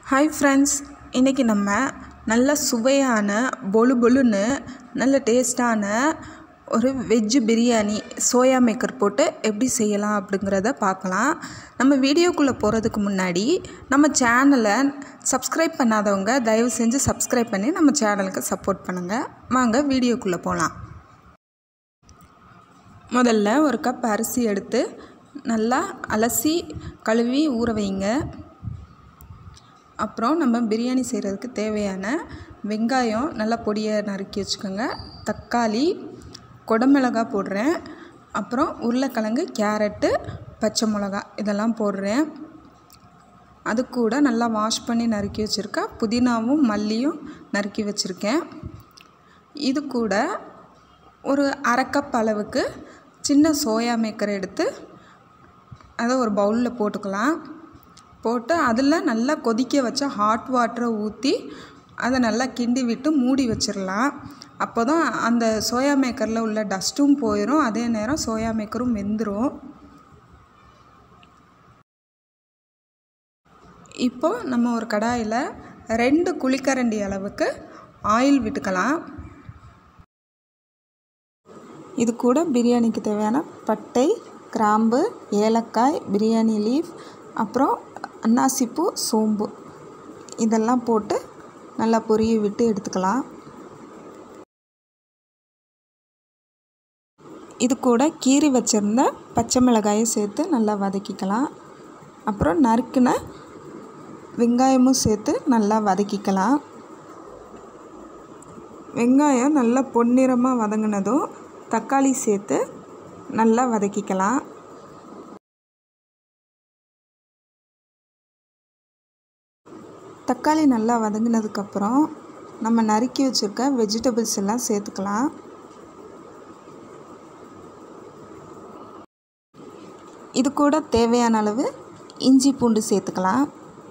hi friends இன்றைக்கி நம்ம நல்ல சுவையான பொலு பொலுன்னு நல்ல டேஸ்டான ஒரு வெஜ்ஜு பிரியாணி சோயா மேக்கர் போட்டு எப்படி செய்யலாம் அப்படிங்கிறத பார்க்கலாம் நம்ம வீடியோக்குள்ளே போகிறதுக்கு முன்னாடி நம்ம சேனலை சப்ஸ்கிரைப் பண்ணாதவங்க தயவு செஞ்சு சப்ஸ்கிரைப் பண்ணி நம்ம சேனலுக்கு சப்போர்ட் பண்ணுங்கள் வாங்க வீடியோக்குள்ளே போகலாம் முதல்ல ஒரு கப் அரிசி எடுத்து நல்லா அலசி கழுவி ஊற வைங்க அப்புறம் நம்ம பிரியாணி செய்கிறதுக்கு தேவையான வெங்காயம் நல்லா பொடியை நறுக்கி வச்சுக்கோங்க தக்காளி குடமிளகா போடுறேன் அப்புறம் உருளைக்கிழங்கு கேரட்டு பச்சை மிளகா இதெல்லாம் போடுறேன் அது கூட நல்லா வாஷ் பண்ணி நறுக்கி வச்சுருக்கேன் புதினாவும் மல்லியும் நறுக்கி வச்சுருக்கேன் இது கூட ஒரு அரை கப் அளவுக்கு சின்ன சோயா மேக்கரை எடுத்து அதை ஒரு பவுலில் போட்டுக்கலாம் போட்டு அதில் நல்லா கொதிக்க வச்ச ஹாட் வாட்டரை ஊற்றி அதை நல்லா கிண்டி விட்டு மூடி வச்சிடலாம் அப்போ தான் அந்த சோயா மேக்கரில் உள்ள டஸ்ட்டும் போயிடும் அதே நேரம் சோயா மேக்கரும் வெந்துடும் இப்போது நம்ம ஒரு கடாயில் ரெண்டு குழிக்கரண்டி அளவுக்கு ஆயில் விட்டுக்கலாம் இது கூட பிரியாணிக்கு தேவையான பட்டை கிராம்பு ஏலக்காய் பிரியாணி லீஃப் அப்புறம் அன்னாசிப்பூ சோம்பு இதெல்லாம் போட்டு நல்லா பொரிய விட்டு எடுத்துக்கலாம் இது கூட கீறி வச்சுருந்த பச்சை மிளகாயை சேர்த்து நல்லா வதக்கிக்கலாம் அப்புறம் நறுக்கின வெங்காயமும் சேர்த்து நல்லா வதக்கிக்கலாம் வெங்காயம் நல்லா பொன்னிறமாக வதங்கினதும் தக்காளி சேர்த்து நல்லா வதக்கிக்கலாம் தக்காளி நல்லா வதங்கினதுக்கப்புறம் நம்ம நறுக்கி வச்சுருக்க வெஜிடபிள்ஸ் எல்லாம் சேர்த்துக்கலாம் இது கூட தேவையான அளவு இஞ்சி பூண்டு சேர்த்துக்கலாம்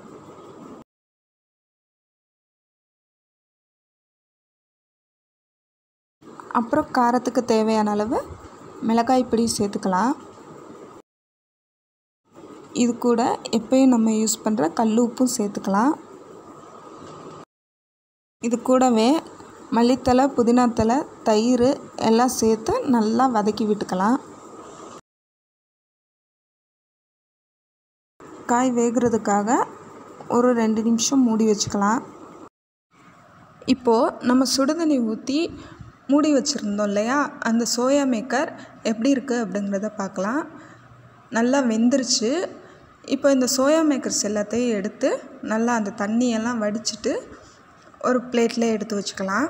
அப்புறம் காரத்துக்கு தேவையான அளவு மிளகாய் பொடி சேர்த்துக்கலாம் இது கூட எப்பயும் நம்ம யூஸ் பண்ணுற கல் உப்பும் சேர்த்துக்கலாம் இது கூடவே மல்லித்தலை புதினாத்தலை தயிர் எல்லாம் சேர்த்து நல்லா வதக்கி விட்டுக்கலாம் காய் வேகிறதுக்காக ஒரு ரெண்டு நிமிஷம் மூடி வச்சுக்கலாம் இப்போது நம்ம சுடுதண்ணி ஊற்றி மூடி வச்சுருந்தோம் இல்லையா அந்த சோயா மேக்கர் எப்படி இருக்குது அப்படிங்கிறத பார்க்கலாம் நல்லா வெந்துருச்சு இப்போ இந்த சோயா மேக்கர்ஸ் எல்லாத்தையும் எடுத்து நல்லா அந்த தண்ணியெல்லாம் வடிச்சிட்டு ஒரு பிளேட்டில் எடுத்து வச்சுக்கலாம்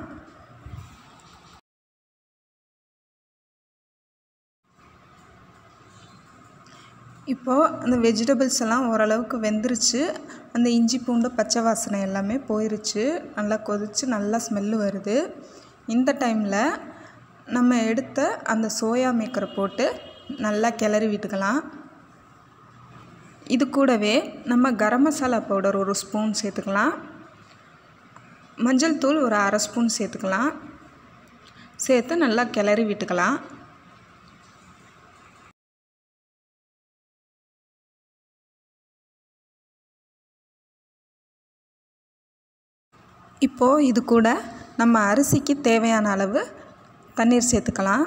இப்போது அந்த வெஜிடபிள்ஸ் எல்லாம் ஓரளவுக்கு வெந்துருச்சு அந்த இஞ்சி பூண்டு பச்சை வாசனை எல்லாமே போயிருச்சு நல்லா கொதித்து நல்லா ஸ்மெல்லு வருது இந்த டைமில் நம்ம எடுத்த அந்த சோயா மேக்கரை போட்டு நல்லா கிளறி விட்டுக்கலாம் இது கூடவே நம்ம கரம் மசாலா பவுடர் ஒரு ஸ்பூன் சேர்த்துக்கலாம் மஞ்சள் தூள் ஒரு அரை ஸ்பூன் சேர்த்துக்கலாம் சேர்த்து நல்லா கிளறி விட்டுக்கலாம் இப்போது இது கூட நம்ம அரிசிக்கு தேவையான அளவு தண்ணீர் சேர்த்துக்கலாம்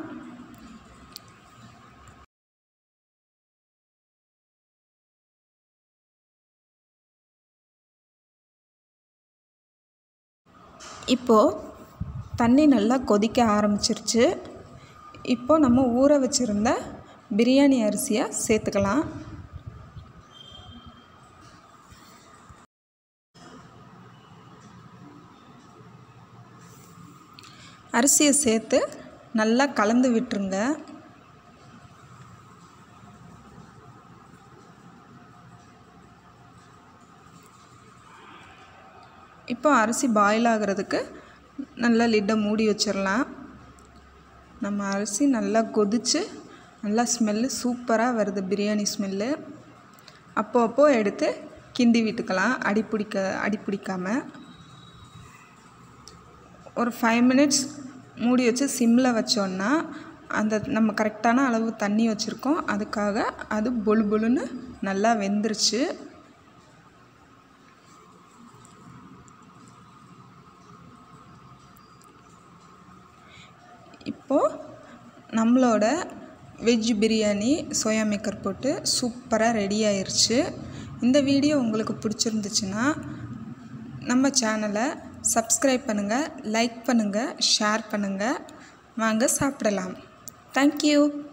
இப்போது தண்ணி நல்லா கொதிக்க ஆரம்பிச்சிருச்சு இப்போது நம்ம ஊற வச்சுருந்த பிரியாணி அரிசியை சேர்த்துக்கலாம் அரிசியை சேர்த்து நல்லா கலந்து விட்டுருங்க இப்போ அரிசி பாயில் ஆகிறதுக்கு நல்லா லிட்டை மூடி வச்சிடலாம் நம்ம அரிசி நல்லா கொதித்து நல்லா ஸ்மெல்லு சூப்பராக வருது பிரியாணி ஸ்மெல்லு அப்போ அப்போ எடுத்து கிண்டி விட்டுக்கலாம் அடி பிடிக்க அடி பிடிக்காமல் ஒரு ஃபைவ் மினிட்ஸ் மூடி வச்சு சிம்மில் வச்சோன்னா அந்த நம்ம கரெக்டான அளவு தண்ணி வச்சுருக்கோம் அதுக்காக அது பொழு பொழுன்னு நல்லா வெந்துருச்சு இப்போது நம்மளோட வெஜ் பிரியாணி சோயா மேக்கர் போட்டு சூப்பராக ரெடி ஆயிருச்சு இந்த வீடியோ உங்களுக்கு பிடிச்சிருந்துச்சுன்னா நம்ம சேனலை சப்ஸ்கிரைப் பண்ணுங்கள் லைக் பண்ணுங்கள் ஷேர் பண்ணுங்கள் வாங்க சாப்பிடலாம் தேங்க்யூ